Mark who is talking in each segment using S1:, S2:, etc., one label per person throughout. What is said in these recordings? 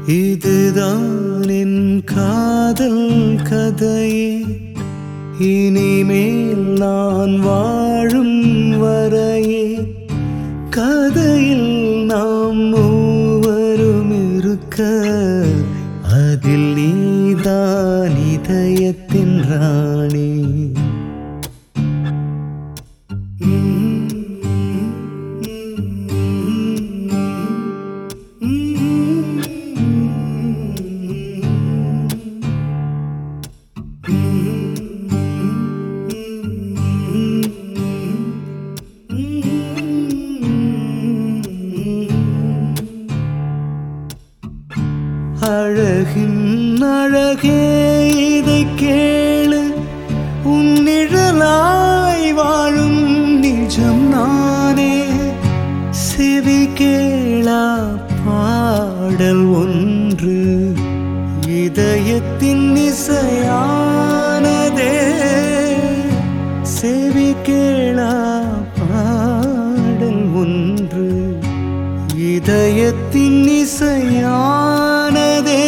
S1: இதுதான் என் காதல் கதையே இனிமேல் நான் வாழும் வரையே கதையில் நாம் மூவரும் இருக்க அதில் நீதான் இதயத்தின் ராணி அழகின் அழகே இதை கேளு உன் நிழலாய் வாழும் நிஜம் நானே செவி கேளா பாடல் ஒன்று இதயத்தின் இசையானதே செவி கேளா பாடல் ஒன்று இதயத்தின் இசையானதே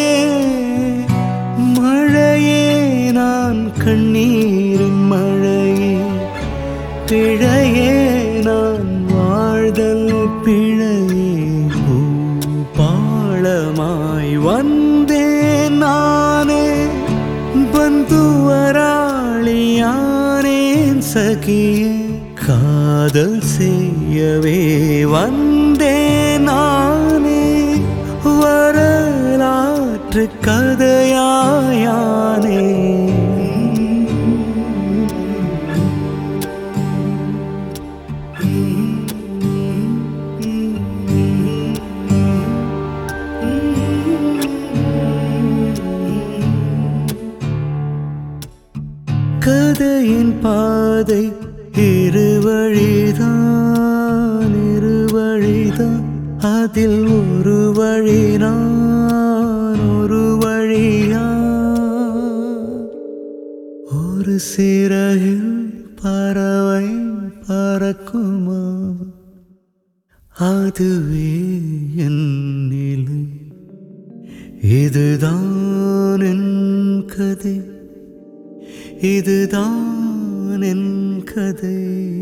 S1: மழையே நான் கண்ணீரின் மழையே பிழையே நான் வாழ்தல் பிழையே பாளமாய் வந்தேன் நானே பந்துவராளியானேன் சகியே காதல் செய்யவே வந்தேன் நானே வரலாற்று கதையாயானே கதையின் பாதை இருவழிதான் இருவழிதான் அதில் ஒரு வழி நான் ஒரு வழியா ஒரு சிறகில் பறவை பறக்குமா அதுவே என் நிலை இதுதான் என் கதை இதுதான் என் கதை